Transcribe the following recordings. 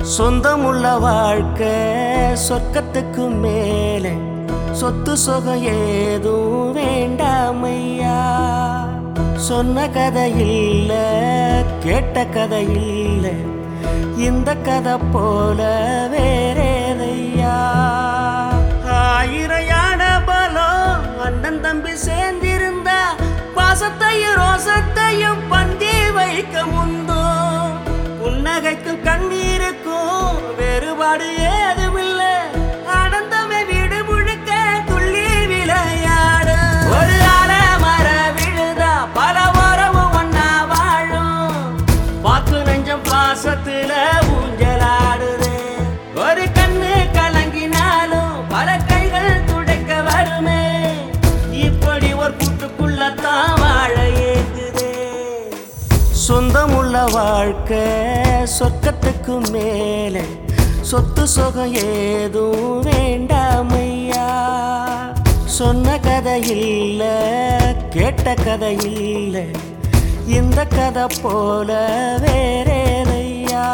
சொந்தமுள்ள வாழ்க்கை சொர்க்கத்துக்கு மேலே சொத்து சொகம் ஏதும் வேண்டாமையா சொன்ன கதை இல்ல கேட்ட கதை இல்ல இந்த கதை போல வேறேதையா ஆயிரம் யானை பலம் அண்ணன் தம்பி சேர்ந்திருந்தா பாசத்தையும் ரோசத்தையும் பந்தி வைக்க முந்தோ புன்னகைக்கும் கண்ணீருக்கும் வேறுபாடு ஏதுமில்ல ஆனந்தமே வீடு முழுக்க துள்ளி விளையாடு ஒரு அல மர விழுதா பல உறவும் ஒன்னா வாழும் பாக்கு நெஞ்சம் பாசத்துல ஊஞ்சலாடுது ஒரு கண்ணு கலங்கினாலும் பல கைகள் துடைக்க வருமே இப்படி ஒரு கூட்டுக்குள்ளத்தான் வாழ ஏங்குதே சொந்தமுள்ள வாழ்க்கை சொர்க்கத்துக்கு மேலே சொத்து சொகம் ஏதும் வேண்டாமையா சொன்ன கதை இல்ல கேட்ட கதை இல்ல இந்த கதை போல வேறேதையா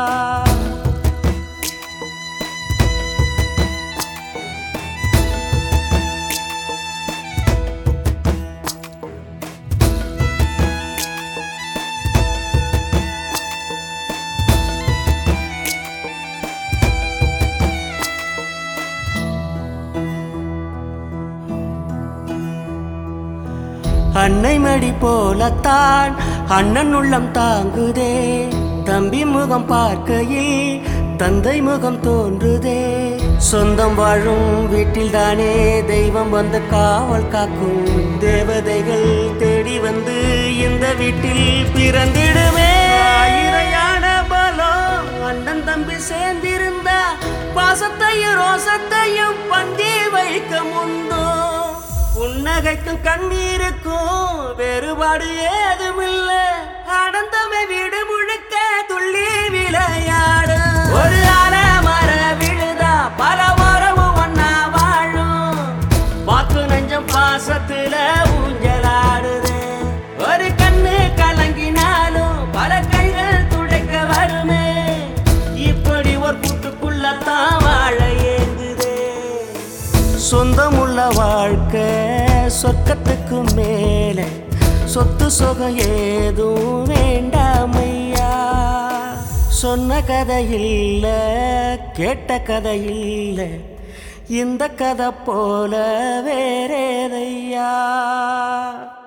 அன்னை மடி போலத்தான் அண்ணன் உள்ளம் தாங்குதே தம்பி முகம் பார்க்கையில் தந்தை முகம் தோன்றுதே சொந்தம் வாழும் வீட்டில் தானே தெய்வம் வந்து காவல் காக்கும் தேவதைகள் தேடி வந்து இந்த வீட்டில் பிறந்திடுமே ஆயிரையான பலம் அண்ணன் தம்பி சேர்ந்திருந்தா பாசத்தையும் ரோசத்தையும் பந்தி வைக்க முந்தோ புன்னகைக்கும் கண்ணீருக்கும் வேறுபாடு ஏதுமில்ல ஆனந்தமே வீடு முழுக்க துள்ளி விளையாடு ஒரு அல மர விழுதா பல உறவும் ஒன்னா வாழும் வாக்கு நெஞ்சம் பாசத்துல ஊஞ்சலாடுது ஒரு கண்ணு கலங்கினாலும் பல கைகள் துடைக்க வருமே இப்படி ஒரு கூட்டுக்குள்ளத்தான் வாழ ஏங்குதே சொந்தமுள்ள வாழ்க்கை சொர்க்கத்துக்கு மேலே சொத்து சொகம் ஏதும் வேண்டாமையா சொன்ன கதை இல்ல கேட்ட கதை இல்ல இந்த கதை போல வேறேதையா